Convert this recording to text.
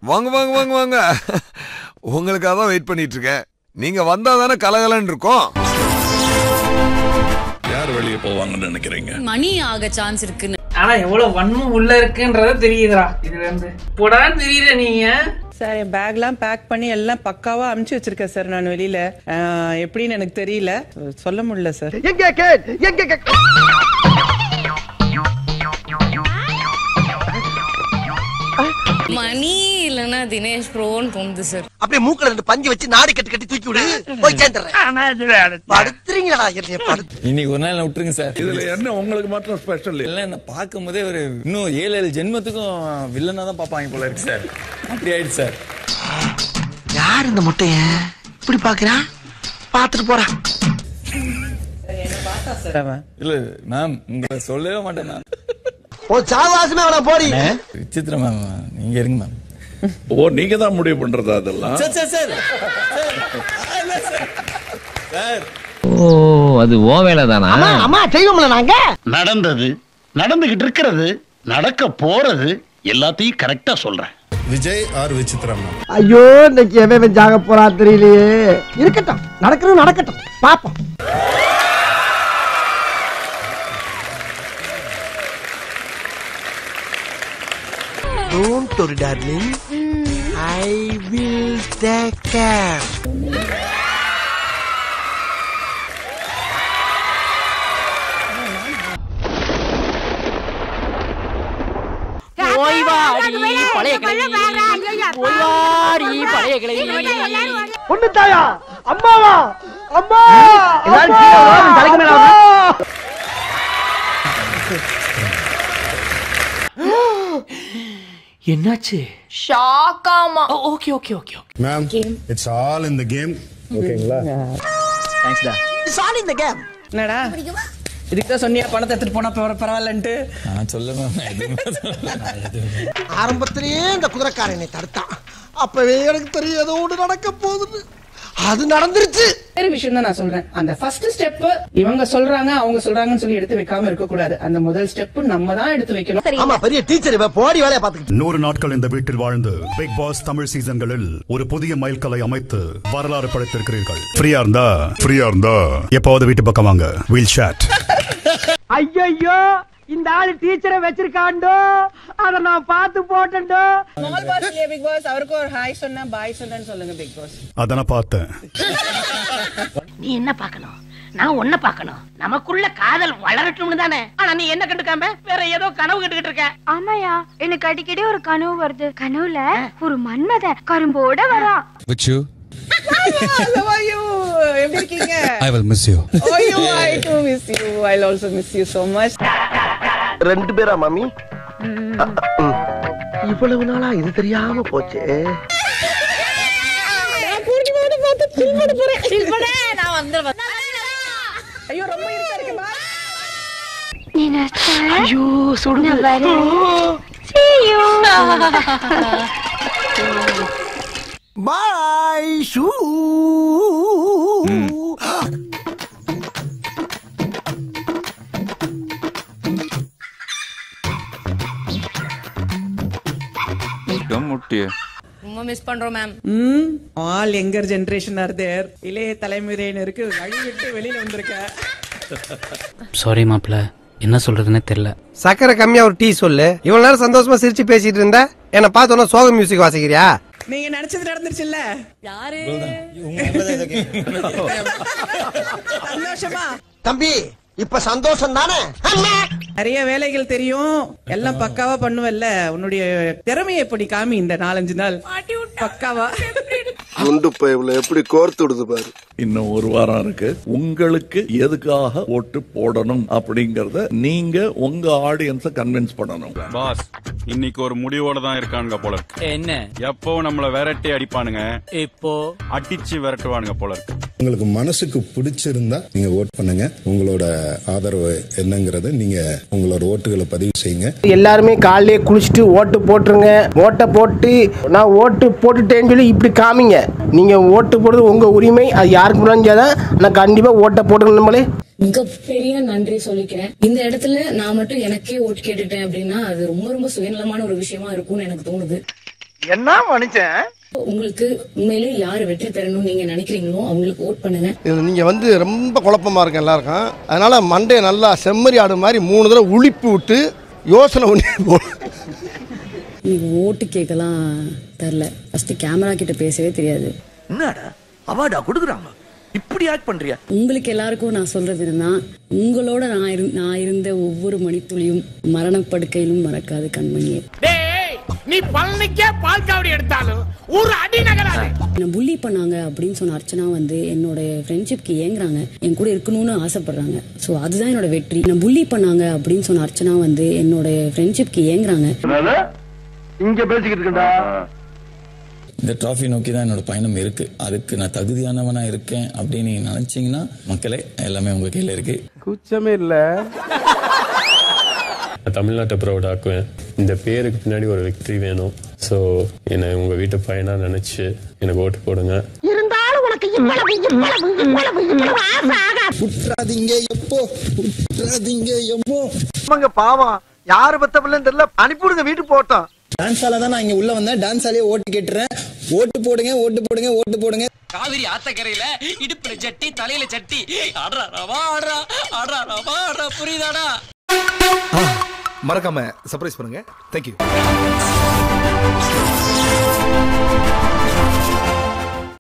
வாங்க வாங்க வாங்க வாங்க உங்களுக்காக தான் வெயிட் பண்ணிட்டு இருக்கேன் நீங்க வந்தா தானே கலகலன்னு இருக்கும் யார் வெளியே போவாங்கன்னு நினைக்கிறீங்க மணி ஆக சான்ஸ் இருக்குன்னு ஆனா எவ்வளவு வன்மம் உள்ள இருக்குன்றத தெரியுதுடா இதுல இருந்து போடான்னு தெரியல நீங்க சார் என் பேக்லாம் பேக் பண்ணி எல்லாம் பக்காவா அமுச்சு வச்சிருக்கேன் சார் நான் வெளியில அஹ், எப்படின்னு எனக்கு தெரியல சொல்ல முடியல சார் எங்க கேட் எங்க கேட் மணி இல்லைன்னா தினேஷ் ப்ரோன்னு தோணுது சார் அப்படியே மூக்கல ரெண்டு பஞ்சு வச்சு நாடி கட்டி கட்டி தூக்கி விடு போய் சேர்ந்துடுறேன் படுத்துறீங்களா என்னைய படுத்து இன்னைக்கு ஒரு நாள் விட்டுருங்க சார் இதுல என்ன உங்களுக்கு மாத்திரம் ஸ்பெஷல் எல்லாம் என்ன பார்க்கும் போதே ஒரு இன்னும் ஏழு ஏழு ஜென்மத்துக்கும் வில்லனா தான் பார்ப்பாங்க போல இருக்கு சார் அப்படி ஆயிடுச்சு சார் யார் இந்த முட்டைய இப்படி பாக்குறான் பாத்துட்டு போறான் சார் அவன் இல்ல மேம் உங்களை சொல்லவே மாட்டேன் மேம் ஓ சாவாசமே வேணா போடி விசித்திர மேம் நீங்க இருங்க மேம் ஓ நீங்க தான் முடிவு பண்றதா அதெல்லாம் sir sir sir sir oh அது ஓ வேலை தானா அம்மா செய்வோம்ல நாங்க நடந்தது நடந்துகிட்டு இருக்கிறது நடக்க போறது எல்லாத்தையும் கரெக்டா சொல்றேன் விஜய் ஆர் விசித்ரம் ஐயோ இன்னைக்கு எவன் ஜாக போறா தெரியலையே இருக்கட்டும் நடக்கிறது நடக்கட்டும் பாப்போம் Don't worry, darling. I will take care. பொண்ணு தாயா அம்மாவா அம்மா தலைக்கு மேல என்னாச்சு ஷாக்காமா okay okay okay ma'am it's all in the game ஓகேங்களா சாரி இந்த கேம் என்னடா இதுக்கு தான் சொன்னியா பணத்தை எடுத்துட்டு போனா பரவ- பரவாயில்லன்ட்டு நான் சொல்ல மேம் எதுவுமே சொல்லல. நான் எதுவுமே ஆரம்பத்திலேயே இந்த குதிரைக்காரன் என்னை தடுத்தான் அப்பவே எனக்கு தெரியும் ஏதோ ஒன்று நடக்க போகுது அது நடந்துருச்சு வேற விஷயம் தான் நான் சொல்றேன் அந்த ஃபர்ஸ்ட் ஸ்டெப் இவங்க சொல்றாங்க அவங்க சொல்றாங்கன்னு சொல்லி எடுத்து வைக்காம இருக்க கூடாது அந்த முதல் ஸ்டெப் நம்ம தான் எடுத்து வைக்கணும் ஆமா பெரிய டீச்சர் இவ போடி வேலையை பாத்துக்கிட்டு நூறு நாட்கள் இந்த வீட்டில் வாழ்ந்து பிக் பாஸ் தமிழ் சீசன்களில் ஒரு புதிய மைல்கல்லை அமைத்து வரலாறு படைத்திருக்கிறீர்கள் ஃப்ரீயா இருந்தா ஃப்ரீயா இருந்தா எப்போது வீட்டு பக்கம் வாங்க வீல் ஷாட் ஐயோ இந்த ஆளு டீச்சரை வச்சிருக்காண்டோ அத நான் பார்த்து போட்டேன்டோ ஸ்மால் பாஸ் இல்லையா பிக் பாஸ் அவருக்கு ஒரு ஹாய் சொன்னா பாய் சொன்னேன்னு சொல்லுங்க பிக் பாஸ் அதனை பார்த்தேன் நீ என்ன பார்க்கணும் நான் ஒன்ன பார்க்கணும் நமக்குள்ள காதல் வளரட்டும்னு தானே ஆனா நீ என்ன கண்டுக்காம வேற ஏதோ கனவு கண்டுகிட்டு இருக்க ஆமாயா எனக்கு அடிக்கடி ஒரு கனவு வருது கனவுல ஒரு மன்மத கரும்போட வரான் With you, எப்படி இருக்கீங்க I will miss you. ஐயோ I too miss you I also miss you so much ரெண்டு பேரா மாமி இவ்வளவு நாளா இது தெரியாம போச்சே நான் வந்துடுவேன் ஐயோ ரொம்ப இருக்கா இருக்கு பா நீங்க ஐயோ சுடுங்க வரேன் See you. பாய் ஷூ ரொம்ப மிஸ் பண்றோம் ma'am hmm all younger generation are there இளைய தலைமுறையினருக்கு வழி விட்டு வெளியில வந்திருக்க சாரி மாப்ள என்ன சொல்றதுன்னே தெரியல சக்கரை கம்மியா ஒரு டீ சொல்லு இவ்வளவு நேரம் சந்தோஷமா சிரிச்சு பேசிட்டு இருந்த என்ன பார்த்தோன்னா சோக மியூசிக் வாசிக்கிறியா நீங்க நினைச்சது நடந்துருச்சுல்ல யாரு சந்தோஷமா தம்பி இப்ப சந்தோஷம் தானே நிறைய வேலைகள் தெரியும் எல்லாம் பக்காவா பண்ணுவல்ல உன்னுடைய திறமையை எப்படி காமி இந்த நாலஞ்சு நாள் பக்காவா குண்டு பைப்ல எப்படி கோர்த்து விடுது பாரு இன்னும் ஒரு வாரம் இருக்கு உங்களுக்கு எதுக்காக ஓட்டு போடணும் அப்படிங்கறத நீங்க உங்க ஆடியன்ஸ கன்வின்ஸ் பண்ணணும் பாஸ் இன்னைக்கு ஒரு முடிவோட தான் இருக்கானுங்க போல இருக்கு என்ன எப்போ நம்மள விரட்டி அடிப்பானுங்க இப்போ அடிச்சு விரட்டுவானுங்க போல இருக்கு உங்களுக்கு மனசுக்கு பிடிச்சிருந்தா நீங்க ஓட் பண்ணுங்க உங்களோட ஆதரவு என்னங்கறத நீங்க உங்களோட ஓட்டுகளை பதிவு செய்யுங்க எல்லாருமே காலையிலே குளிச்சுட்டு ஓட்டு போட்டுருங்க ஓட்டை போட்டு நான் ஓட்டு போட்டுட்டேன்னு சொல்லி இப்படி காமிங்க நீங்க ஓட்டு போடுறது உங்க உரிமை அது யாருக்கு முடிஞ்சாதான் நான் கண்டிப்பா ஓட்டை போட்டுருங்க நம்மளே மிகப்பெரிய நன்றி சொல்லிக்கிறேன் இந்த இடத்துல நான் மட்டும் எனக்கே ஓட்டு கேட்டுட்டேன் அப்படின்னா அது ரொம்ப ரொம்ப சுயநலமான ஒரு விஷயமா இருக்கும்னு எனக்கு தோணுது என்ன மனுஷன் உங்களுக்கு உண்மையிலே யார் வெற்றி பெறணும்னு நீங்க நினைக்கிறீங்களோ அவங்களுக்கு ஓட் பண்ணுங்க இதில் நீங்கள் வந்து ரொம்ப குழப்பமா இருக்கு எல்லாருக்கும் அதனால மண்டையை நல்லா செம்மறி ஆடு மாதிரி மூணு தடவை உளிப்பு விட்டு யோசனை பண்ணி போகணும் எனக்கு ஓட்டு கேட்கலாம் தெரில ஃபர்ஸ்ட் கேமரா கிட்ட பேசவே தெரியாது என்னடா அவார்டா கொடுக்குறாங்க இப்படி ஆக்ட் பண்றியா உங்களுக்கு எல்லாருக்கும் நான் சொல்றது என்னன்னா உங்களோட நான் இரு நான் இருந்த ஒவ்வொரு மணித்துளியும் மரணப்படுக்கையிலும் மறக்காது கண்மணியே நீ பழனிக்கே பால் காவடி எடுத்தாலும் ஒரு அடி நகராது என்ன புள்ளி பண்ணாங்க அப்படின்னு சொன்ன அர்ச்சனா வந்து என்னோட ஃப்ரெண்ட்ஷிப்க்கு ஏங்குறாங்க என் கூட இருக்கணும்னு ஆசைப்படுறாங்க ஸோ அதுதான் என்னோட வெற்றி என்ன புள்ளி பண்ணாங்க அப்படின்னு சொன்ன அர்ச்சனா வந்து என்னோட ஃப்ரெண்ட்ஷிப்க்கு ஏங்குறாங்க இங்க பேசிக்கிட்டு இருக்கா இந்த ட்ராஃபி நோக்கி தான் என்னோட பயணம் இருக்கு அதுக்கு நான் தகுதியானவனா இருக்கேன் அப்படின்னு நீங்க நினைச்சீங்கன்னா மக்களே எல்லாமே உங்க கையில இருக்கு கூச்சமே இல்ல நான் தமிழ்நாட்டை ப்ரௌட் ஆக்குவேன் இந்த பேருக்கு பின்னாடி ஒரு வெற்றி வேணும் ஸோ என்னை உங்கள் வீட்டு பையனாக நினச்சி எனக்கு ஓட்டு போடுங்க இருந்தாலும் உனக்கு இவ்வளவு இவ்வளவு இவ்வளவு இவ்வளவு ஆசை ஆகாது விட்டுறாதீங்க எப்போ விட்டுறாதீங்க எப்போ ஆமாங்க பாவம் யாரு பத்த பிள்ளைன்னு தெரியல அனுப்பிவிடுங்க வீட்டுக்கு போட்டோம் டான்ஸ் ஆல தான் நான் இங்க உள்ள வந்தேன் டான்ஸ் ஆலே ஓட்டு கேட்டுறேன் ஓட்டு போடுங்க ஓட்டு போடுங்க ஓட்டு போடுங்க காவிரி ஆத்தக்கரையில இடுப்புல சட்டி தலையில சட்டி ஆடுறா ரவா ஆடுறா ஆடுறா ரவா ஆடுறா புரியுதாடா மறக்காம சர்ப்ரைஸ் பண்ணுங்க தேங்க்யூ